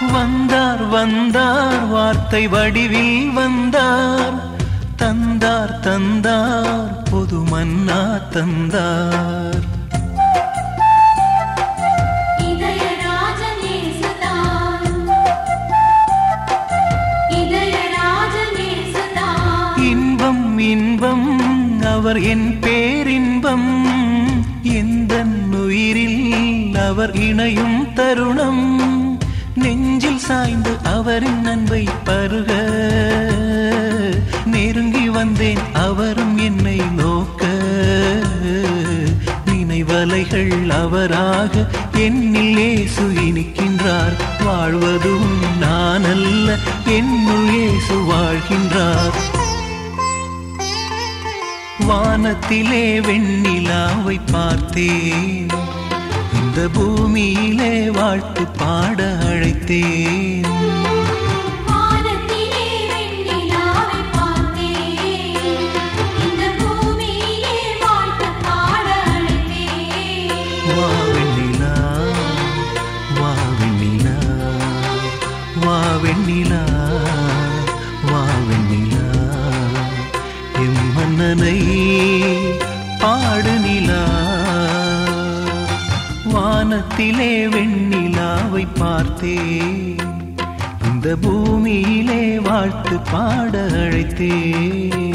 வந்தார் வந்தார் வார்த்தை வடிவில் வந்தார் தந்தார் தந்தார் பொது மன்னா தந்தார் இதயராஜநேசதான் இதயராஜநேசதான் இன்பம் இன்பம் அவர் என் பேரின்பம் எந்த உயிரில் அவர் இணையும் தருணம் நெஞ்சில் சாய்ந்து அவரின் அன்பை பருக நெருங்கி வந்தேன் அவரும் என்னை நோக்க நினைவலைகள் அவராக என்னில் இயேசு இனிக்கின்றார் வாழ்வதும் நான் அல்ல என்னுள் இயேசு வாழ்கின்றார் வானத்திலே வெண்ணிலாவை பார்த்தேன் இந்த பூமியிலே வாழ்த்து பாட அழைத்தேன் வானத்திலே வெண்ணிலாவை பார்த்தேன் இந்த பூமியிலே வாழ்த்து பாட அழைத்தேன் வா வெண்ணிலா வா வெண்ணிலா வா வெண்ணிலா வா வெண்ணிலா எம் மன்னனை பாடு நிலா வானத்திலே வெண்ணிலாவை பார்த்தேன் இந்த பூமியிலே வாழ்த்து பாட அழைத்தேன்